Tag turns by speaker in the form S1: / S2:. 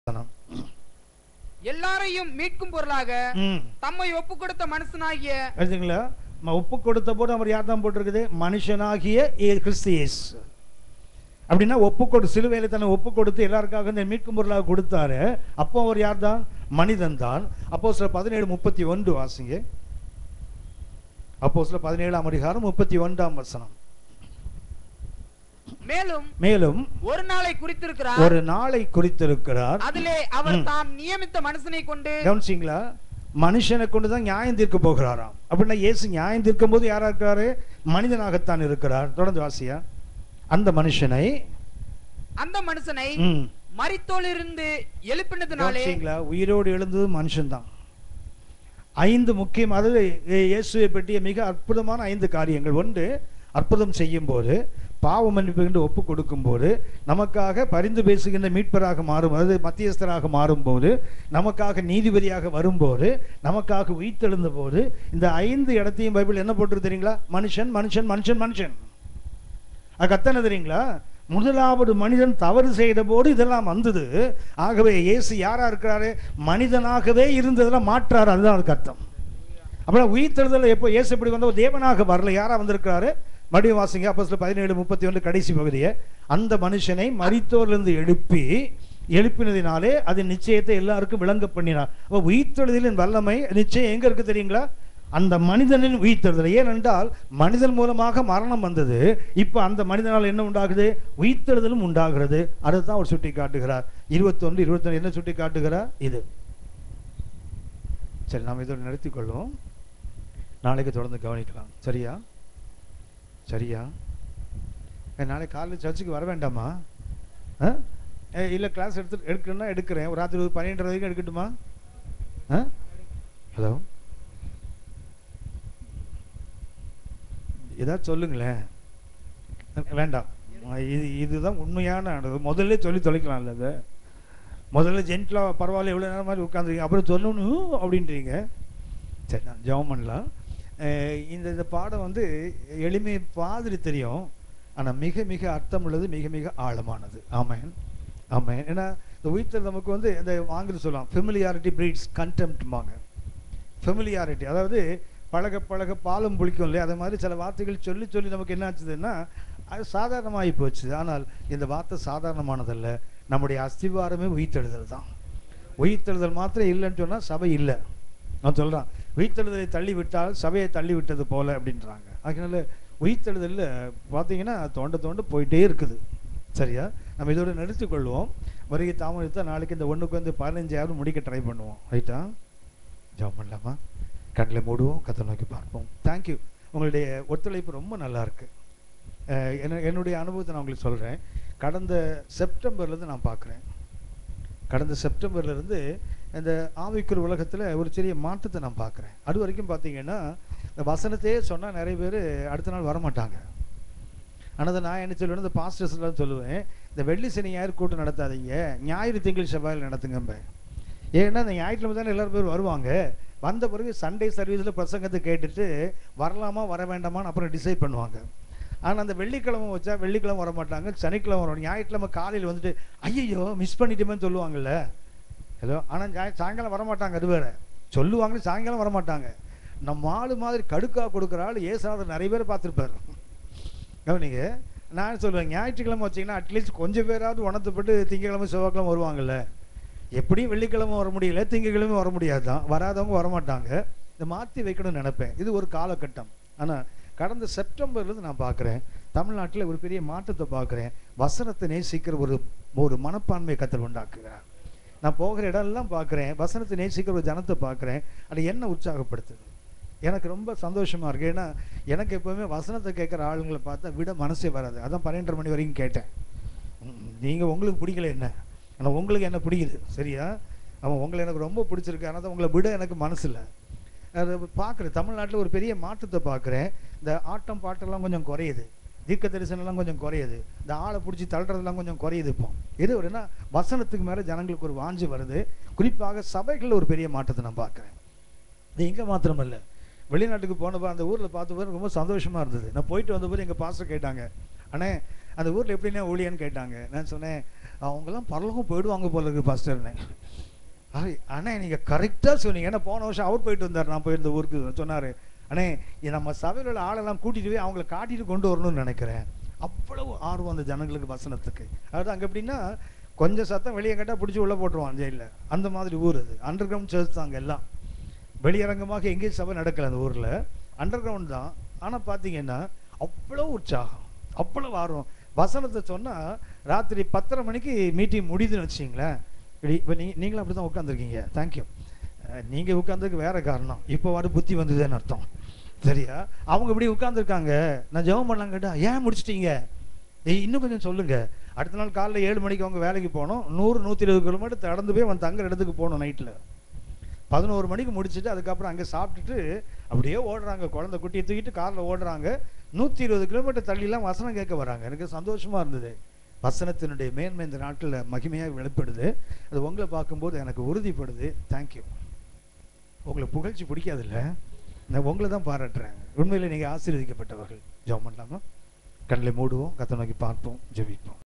S1: வசனம்.
S2: எல்லாரையும் மீட்கும் பொருளாக
S1: ம்
S2: தம்மை ஒப்பு கொடுத்த மனுஷனாகிய
S1: எழுதுங்களா ம- ஒப்பு கொடுத்த போது அவர் யார் தான் போட்டிருக்குது மனுஷனாகிய இயே- கிறிஸ்து இயேசு அப்படின்னா ஒப்பு கொடு சிலுவையில தன்னை ஒப்பு கொடுத்து எல்லாருக்காக இந்த மீட்கும் பொருளாக கொடுத்தாரு அப்போ அவர் யார் தான் மனிதன் தான் அப்போ சில பதினேழு முப்பத்தி ஒன்று வாசிங்க அப்போ சில பதினேழாம் அதிகாரம் முப்பத்தி ஒன்றாம் வசனம்
S2: மேலும்
S1: மேலும்
S2: ஒரு நாளை குறித்திருக்கிறார்
S1: ஒரு நாளை குறித்திருக்கிறார்
S2: அதிலே அவர்
S1: ம்.
S2: தாம் நியமித்த மனுஷனை கொண்டு
S1: கவனிச்சிங்களா மனுஷனை கொண்டு தான் நியாயம் தீர்க்க போகிறாராம் அப்படின்னா இயேசு நியாயம் தீர்க்கும் போது யாரா இருக்கிறாரு மனிதனாகத்தான் இருக்கிறார் தொடர்ந்து வாசியா அந்த மனுஷனை
S2: அந்த மனுஷனை
S1: ம்,
S2: மரித்தோலிருந்து எழுப்பினதுனாலே
S1: கவனிச்சிங்களா உயிரோடு எழுந்தது மனுஷன்தான் ஐந்து முக்கியம் அதாவது இயே- இயேசுவை பற்றிய மிக அற்புதமான ஐந்து காரியங்கள் ஒன்று அற்புதம் செய்யும் போது பாவ மன்னிப்பு என்று ஒப்பு கொடுக்கும்போது நமக்காக பரிந்து பேசுகின்ற மீட்பராக மாறும் அதாவது மத்தியஸ்தராக மாறும்போது நமக்காக நீதிபதியாக வரும்போது நமக்காக உயிர்த்தெழுந்த போது இந்த ஐந்து இடத்தையும் பைபிள் என்ன போட்டிருக்கு தெரியுங்களா மனுஷன் மனுஷன் மனுஷன் மனுஷன் அது கத்தனை தெரியுங்களா முதலாவது மனிதன் தவறு செய்த போது இதெல்லாம் வந்தது ஆகவே இயேசு யாரா இருக்கிறாரு மனிதனாகவே இருந்ததெல்லாம் மாற்றாரு அதுதான் அதுக்கு அர்த்தம் அப்புறம் உயிர்த்தெழுதல் எப்போ இயேசு இப்படி வந்த தேவனாக வரல யாரா வந்திருக்கிறாரு மறுபடியும் வாசிங்க அப்போ சில பதினேழு முப்பத்தி ஒன்று கடைசி பகுதியை அந்த மனுஷனை மரித்தோரிலிருந்து எழுப்பி எழுப்பினதினாலே அது நிச்சயத்தை எல்லாருக்கும் விளங்க பண்ணினார் அப்போ உயிர்த்தெழுதலின் வல்லமை நிச்சயம் எங்க இருக்கு தெரியுங்களா அந்த மனிதனின் உயிர்த்தெழுதல் ஏனென்றால் மனிதன் மூலமாக மரணம் வந்தது இப்போ அந்த மனிதனால் என்ன உண்டாகுது உயிர்த்தெழுதலும் உண்டாகிறது அதுதான் அவர் சுட்டி காட்டுகிறார் இருபத்தொன்று இருபத்தொன்று என்ன சுட்டி காட்டுகிறார் இது சரி நாம் இதோடு நிறுத்திக் கொள்வோம் நாளைக்கு தொடர்ந்து கவனிக்கலாம் சரியா சரியா ஏ, நாளைக்கு காலையில் சர்ச்சுக்கு வர வேண்டாமா ஆ ஏ, இல்லை கிளாஸ் எடுத்து எடுக்கணும்னா எடுக்கிறேன் ஒரு ராத்திரி ஒரு பன்னிரெண்டு வரைக்கும் எடுக்கட்டுமா ஆ ஹலோ ஏதாவது சொல்லுங்களேன் வேண்டாம் இது இதுதான் உண்மையான அது முதல்ல சொல்லி தொலைக்கலாம்ல அதை முதல்ல ஜென்டிலாக பரவாயில்ல எவ்வளோ நேரம் மாதிரி உட்காந்துருக்கீங்க அப்புறம் சொல்லணும் அப்படின்றீங்க சரி நான் ஜெபம் பண்ணலாம் அஹ் இந்த இந்த பாடம் வந்து எளிமை மாதிரி தெரியும் ஆனால் மிக மிக அர்த்தம் உள்ளது மிக மிக ஆழமானது ஆமேன் ஆமேன் ஏன்னா இந்த உயிர்த்தல் நமக்கு வந்து இந்த ஆங்கிலம் சொல்லலாம் ஃபெமிலியாரிட்டி பிரீட்ஸ் கண்டெம்ட்மாங்க ஃபெமிலியாரிட்டி அதாவது பழக பழக பாலும் புளிக்கும் இல்லையா அது மாதிரி சில வார்த்தைகள் சொல்லி சொல்லி நமக்கு என்ன ஆச்சுதுன்னா அது சாதாரணமாகி போச்சு ஆனால் இந்த வார்த்தை சாதாரணமானதல்ல நம்முடைய அஸ்திவாரமே உயிர்த்தெழுதல் தான் உயிர்த்தெழுதல் மாத்திரம் இல்லைன்னு சொன்னால் சபை இல்லை நான் சொல்கிறேன் உயிர்த்தெழுதலை தள்ளி விட்டால் சபையை தள்ளி விட்டது போல அப்படின்றாங்க அதனால உயிர்த்தெழுதலில் பார்த்தீங்கன்னா தோண்ட தோண்ட போயிட்டே இருக்குது சரியா நம்ம இதோட நிறுத்திக் கொள்வோம் வருகை தாமதித்தா நாளைக்கு இந்த ஒன்றுக்கு வந்து பதினஞ்சாயிரம் முடிக்க ட்ரை பண்ணுவோம் ரைட்டா ஜாப் பண்ணலாமா கண்ணில் மூடுவோம் கத்தை நோக்கி பார்ப்போம் தேங்க்யூ உங்களுடைய ஒத்துழைப்பு ரொம்ப நல்லா இருக்கு அஹ் என்ன என்னுடைய அனுபவத்தை நான் உங்களுக்கு சொல்கிறேன் கடந்த செப்டம்பர்லேருந்து நான் பார்க்குறேன் கடந்த செப்டம்பர்லேருந்து இந்த ஆவிக்குள் உலகத்தில் ஒரு சிறிய மாற்றத்தை நான் பார்க்குறேன் அது வரைக்கும் பார்த்தீங்கன்னா இந்த வசனத்தையே சொன்னால் நிறைய பேர் அடுத்த நாள் வரமாட்டாங்க ஆனால் அதை நான் என்ன சொல்லுவேன் இந்த பாஸ்டர்ஸ்லாம் சொல்லுவேன் இந்த வெள்ளி சனி ஞாயிறு கூட்டம் நடத்தாதீங்க ஞாயிறு திங்கள் செவ்வாயில் நடத்துங்கம்பேன் ஏன்னா இந்த ஞாயிற்றுக்கிழமை தானே எல்லாரும் பேர் வருவாங்க வந்த பிறகு சண்டே சர்வீஸில் பிரசங்கத்தை கேட்டுட்டு வரலாமா வர வேண்டாமான்னு அப்புறம் டிசைட் பண்ணுவாங்க ஆனால் அந்த வெள்ளிக்கிழமை வச்சா வெள்ளிக்கிழமை வர மாட்டாங்க சனிக்கிழமை வரும் ஞாயிற்றுக்கிழமை காலையில் வந்துட்டு ஐயையோ மிஸ் பண்ணிட்டோமேன்னு சொல்லுவாங்கல்ல ஹலோ ஆனால் ஞாய் சாயங்காலம் வரமாட்டாங்க அது வேற சொல்லுவாங்க சாயங்காலம் வரமாட்டாங்க நம்ம ஆளு மாதிரி கடுக்கா கொடுக்குற ஆள் ஏசாதர் நிறைய பேர் பார்த்துருப்பாரு கவனிங்க நான் சொல்லுவேன் ஞாயிற்றுக்கிழமை வச்சிங்கன்னா அட்லீஸ்ட் கொஞ்சம் பேராவது உணர்த்தப்பட்டு திங்கக்கிழமை செவ்வாய்க்கிழமை வருவாங்கல்ல எப்படியும் வெள்ளிக்கிழமை வர முடியல திங்கக்கிழமை வர முடியாது தான் வராதவங்க வரமாட்டாங்க இதை மாற்றி வைக்கணும்னு நினைப்பேன் இது ஒரு காலகட்டம் ஆனால் கடந்த செப்டம்பர்லேருந்து நான் பார்க்குறேன் தமிழ்நாட்டில் ஒரு பெரிய மாற்றத்தை பார்க்குறேன் வசனத்தை நேசிக்கிற ஒரு ஒரு மனப்பான்மை கத்தல் உண்டாக்குகிறார் நான் போகிற இடம்லாம் பார்க்குறேன் வசனத்தை நேசிக்கிற ஒரு ஜனத்தை பார்க்குறேன் அது என்ன உற்சாகப்படுத்துது எனக்கு ரொம்ப சந்தோஷமா இருக்கு ஏன்னா எனக்கு எப்பவுமே வசனத்தை கேட்குற ஆளுங்களை பார்த்தா விட மனசே வராது அதான் பன்னெண்டரை மணி வரைக்கும் கேட்டேன் ம், நீங்க உங்களுக்கு பிடிக்கல என்ன ஆனால் உங்களுக்கு என்ன பிடிக்குது சரியா அவன் உங்களை எனக்கு ரொம்ப பிடிச்சிருக்கு ஆனால் தான் உங்களை விட எனக்கு மனசு இல்லை அதை பார்க்குறேன் தமிழ்நாட்டில் ஒரு பெரிய மாற்றத்தை பார்க்குறேன் இந்த ஆட்டம் பாட்டெல்லாம் கொஞ்சம் குறையுது தீர்க்க தரிசனம்லாம் கொஞ்சம் குறையுது இந்த ஆளை பிடிச்சி தள்ளுறதெல்லாம் கொஞ்சம் குறையுது இப்போ எது வருன்னா வசனத்துக்கு மேலே ஜனங்களுக்கு ஒரு வாஞ்சி வருது குறிப்பாக சபைகளில் ஒரு பெரிய மாற்றத்தை நான் பார்க்குறேன் இது இங்கே மாத்திரமல்ல வெளிநாட்டுக்கு போனப்போ அந்த ஊரில் பார்த்த போது ரொம்ப சந்தோஷமாக இருந்தது நான் போயிட்டு வந்த போது எங்கள் பாஸ்டர் கேட்டாங்க அண்ணே அந்த ஊரில் எப்படின்னா ஊழியன்னு கேட்டாங்க நான் சொன்னேன் அவங்கெல்லாம் பரலோகம் போயிடுவாங்க போல இருக்கு பாஸ்டர்னு அண்ணே நீங்கள் கரெக்டாக சொன்னீங்க ஏன்னா போன வருஷம் அவர் போயிட்டு வந்தார் நான் போயிருந்த ஊருக்கு சொன்னார் அண்ணே இது நம்ம சபையில் உள்ள ஆளெல்லாம் கூட்டிகிட்டு போய் அவங்கள காட்டிட்டு கொண்டு வரணும்னு நினைக்கிறேன் அவ்வளவு ஆர்வம் அந்த ஜனங்களுக்கு வசனத்துக்கு அதாவது அங்கே எப்படின்னா கொஞ்சம் சத்தம் வெளியே கேட்டால் பிடிச்சி உள்ளே போட்டுருவான் ஜெயிலில் அந்த மாதிரி ஊர் அது அண்டர் கிரவுண்ட் சர்ச் தாங்க எல்லாம் வெளியரங்கமாக எங்கேயும் சபை நடக்கல அந்த ஊரில் அண்டர் கிரவுண்ட் தான் ஆனால் பார்த்தீங்கன்னா அவ்வளோ உற்சாகம் அவ்வளோ ஆர்வம் வசனத்தை சொன்னால் ராத்திரி பத்தரை மணிக்கு மீட்டிங் முடியுதுன்னு வச்சிங்களேன் இப்படி இப்போ நீ நீங்களும் அப்படி தான் உட்காந்துருக்கீங்க தேங்க்யூ நீங்கள் உட்காந்துருக்கு வேற காரணம் இப்போ வர புத்தி வந்ததுன்னு அர்த்தம் சரியா அவங்க இப்படி உட்காந்துருக்காங்க நான் ஜெபம் பண்ணலாம் கேட்டா ஏன் முடிச்சிட்டீங்க ஏய் இன்னும் கொஞ்சம் சொல்லுங்க அடுத்த நாள் காலைல ஏழு மணிக்கு அவங்க வேலைக்கு போகணும் நூறு நூற்றி இருபது கிலோமீட்டர் நடந்து போய் அவன் தங்குற இடத்துக்கு போகணும் நைட்டில் பதினோரு மணிக்கு முடிச்சுட்டு அதுக்கப்புறம் அங்கே சாப்பிட்டுட்டு அப்படியே ஓடுறாங்க குழந்தை குட்டியை தூக்கிட்டு காரில் ஓடுறாங்க நூற்றி இருபது கிலோமீட்டர் தள்ளிலாம் வசனம் கேட்க வராங்க எனக்கு சந்தோஷமா இருந்தது வசனத்தினுடைய மேன்மை இந்த நாட்டில் மகிமையாக வெளிப்படுது அது உங்களை பார்க்கும்போது எனக்கு உறுதிப்படுது தேங்க்யூ உங்களை புகழ்ச்சி பிடிக்காதுல்ல நான் உங்களை தான் பாராட்டுறேன் உண்மையில் நீங்கள் ஆசீர்வதிக்கப்பட்டவர்கள் ஜெபம் பண்ணலாமா கண்ணில் மூடுவோம் கத்தை நோக்கி பார்ப்போம் ஜெபிப்போம்